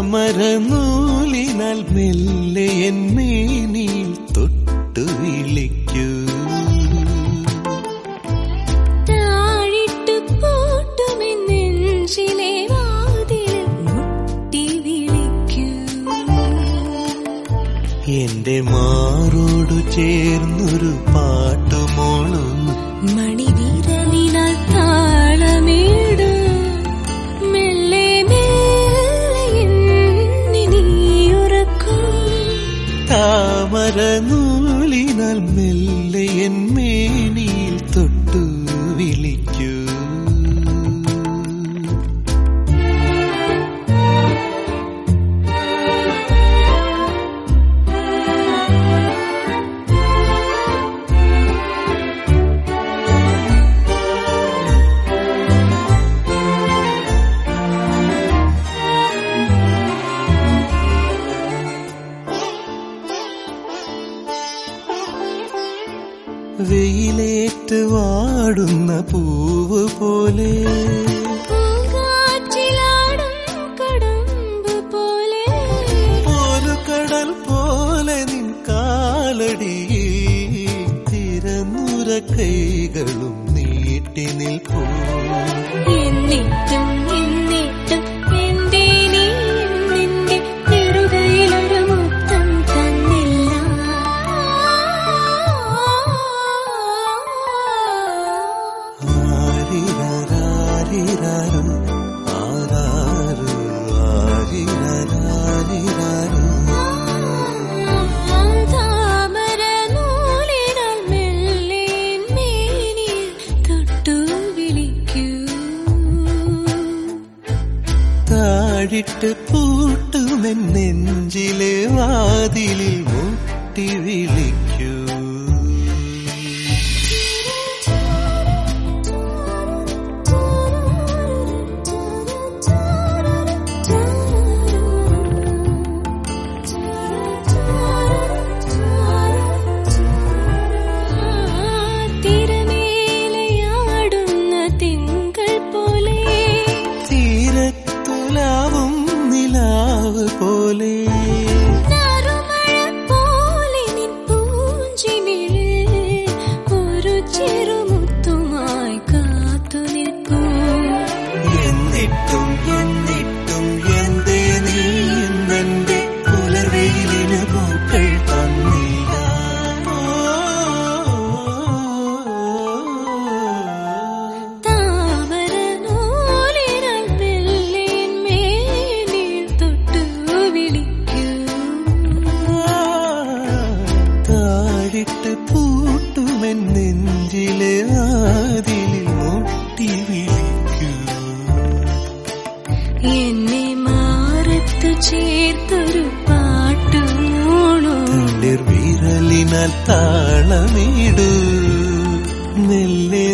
താമരനൂലിനാൽ മെല്ലെ എന്മേനിൽ തൊട്ടു വിളിക്കൂ താഴിട്ട് പൂട്ടുമെന്നെഞ്ചിലെ വാതിൽ മുട്ടി വിളിക്കൂ എന്റെ മാറോടു ചേർന്നൊരു പാട്ടുമോളും മണിവിരലിനാൽ താളമേടൂ മെല്ലെ മെല്ലെ എന്നെ നീയുറക്കും താമരനൂലിനാൽ മെല്ലെ എന്മേനിൽ തൊട്ടു വിളിക്കൂ വെയിലേറ്റ് വാടുന്ന പൂവ് പോലെ പൂങ്കാറ്റിലാടും കടമ്പ് പോലെ ഒരു കടൽ പോലെ നിൻ കാലടി തിരന്നുര കൈകളും നീട്ടി നിൽപ്പൂ എന്നിട്ടും എന്നിട്ടും എന്തേ നീ നിന്റെ നെറുകയിലൊരു മുത്തം തന്നില്ല ആരിരാരിരാരും ആരാരു ആരിരാരിരാരും താമര നൂലിനാൽ മെല്ലെ മേനിൽ തൊട്ടു വിളിക്കൂ താഴിട്ട് പൂട്ടുമെൻ നെഞ്ചിലെ വാതിലിൽ മുട്ടി വിളിക്കൂ തിരമേലയാടുന്ന തിങ്കൾ പോലെ തീരത്തുലാവും നിലാവ് പോലെ നറുമഴ പോലെ നിൻ പൂഞ്ചിമിഴിൽ ഒരു ചെറുമുത്തുമായി കാത്തു നിൽക്കൂ എന്നിട്ടും എന്നിട്ടും എന്തേ നീ ഇന്നെന്റെ പുലർവെയിലിന് പൂക്കൾ തന്നില്ല താമര നൂലിനാൽ മെല്ലെ മേനിൽ തൊട്ടു വിളിക്കൂ താഴിട്ട് പൂട്ടുമെൻ നെഞ്ചിലെ ആതിലിൽ മുട്ടി വിളിക്കൂ എന്നെ മാറത്തു ചേർത്തൊരു പാട്ടുമോണോ വിരലിനാൽ താളമിടൂ മെല്ലെ